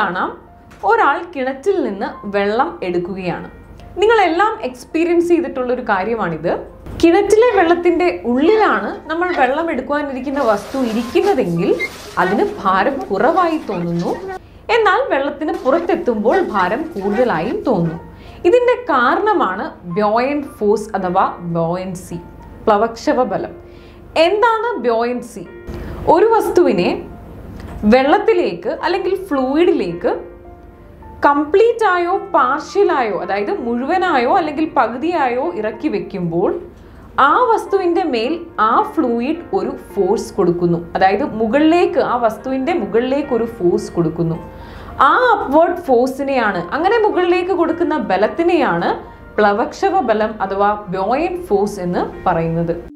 കാണാം ഒരാൾ കിണറ്റിൽ നിന്ന് വെള്ളം എടുക്കുകയാണ് നിങ്ങളെല്ലാം എക്സ്പീരിയൻസ് ചെയ്തിട്ടുള്ള ഒരു കാര്യമാണിത് കിണറ്റിലെ വെള്ളത്തിന്റെ ഉള്ളിലാണ് നമ്മൾ വെള്ളം എടുക്കുവാനിരിക്കുന്ന വസ്തു ഇരിക്കുന്നതെങ്കിൽ അതിന് ഭാരം കുറവായി തോന്നുന്നു എന്നാൽ വെള്ളത്തിന് പുറത്തെത്തുമ്പോൾ ഭാരം കൂടുതലായും തോന്നുന്നു ഇതിന്റെ കാരണമാണ് ബ്യോയൻ ഫോഴ്സ് അഥവാ ബോയൻസി പ്ലവക്ഷവ ബലം എന്താണ് ബ്യോയൻസി ഒരു വസ്തുവിനെ വെള്ളത്തിലേക്ക് അല്ലെങ്കിൽ ഫ്ലൂയിഡിലേക്ക് കംപ്ലീറ്റ് ആയോ പാർഷ്യലായോ അതായത് മുഴുവനായോ അല്ലെങ്കിൽ പകുതിയായോ ഇറക്കി വെക്കുമ്പോൾ ആ വസ്തുവിൻ്റെ മേൽ ആ ഫ്ലൂയിഡ് ഒരു ഫോഴ്സ് കൊടുക്കുന്നു അതായത് മുകളിലേക്ക് ആ വസ്തുവിൻ്റെ മുകളിലേക്ക് ഒരു ഫോഴ്സ് കൊടുക്കുന്നു ആ അപ്വേർഡ് ഫോഴ്സിനെയാണ് അങ്ങനെ മുകളിലേക്ക് കൊടുക്കുന്ന ബലത്തിനെയാണ് പ്ലവക്ഷവ ബലം അഥവാ ബോയൻ ഫോഴ്സ് എന്ന് പറയുന്നത്